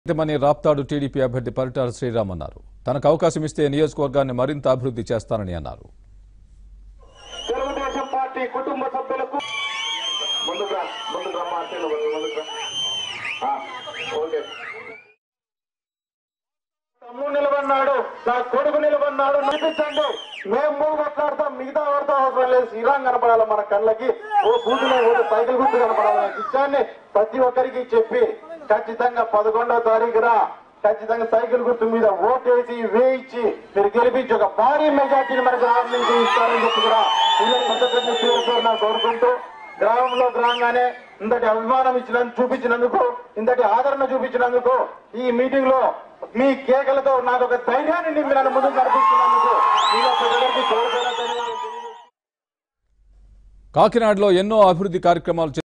మని Raptadu TDP అభ్యర్థి పరిటాల శ్రీరామ్ అన్నారు తనకు అవకాశం ఇస్తే నియోజకవర్గాన్ని మరింత అభివృద్ధి చేస్తానని అన్నారు తెలుగుదేశం పార్టీ కుటుంబ సభ్యులకు ముందుగా ముందుగా మార్చిన ముందుగా ఆ, ఓకే తమ్ముడు నిలబడినాడు నా కొడుకు నిలబడినాడు నడిపించండి మేము మూడు కొట్లాడతాం మిగతా వారితో అవసరం లేదు శ్రీరామ్ కనపడాలి మన కళ్ళకి ఓ బూతులో ఓటు సైకిల్ గుర్తు కనపడాలి అనే విషయాన్ని ప్రతి ఒక్కరికి చెప్పి ఖచ్చితంగా పదకొండవ తారీఖున ఖచ్చితంగా సైకిల్ గుర్తు మీద ఓటేసి వేయించి మీరు గెలిపించి ఒక భారీ మెజార్టీని మన గ్రామం నుంచి ఇస్తారని చెప్పి కూడా ఇలా కొత్త పేరు పేరు నాకు కోరుకుంటూ గ్రామంలో రాగానే ఇంతటి అభిమానం ఇచ్చినందుకు చూపించినందుకు ఇంతటి ఆదరణ చూపించినందుకు ఈ మీటింగ్ లో మీ కేకలతో నాకు ఒక ధైర్యాన్ని నింపి నన్ను ముందుకు నడిపిస్తున్నందుకు మీలో ప్రజలకి కోరుకోవడం కాకినాడలో ఎన్నో అభివృద్ధి కార్యక్రమాలు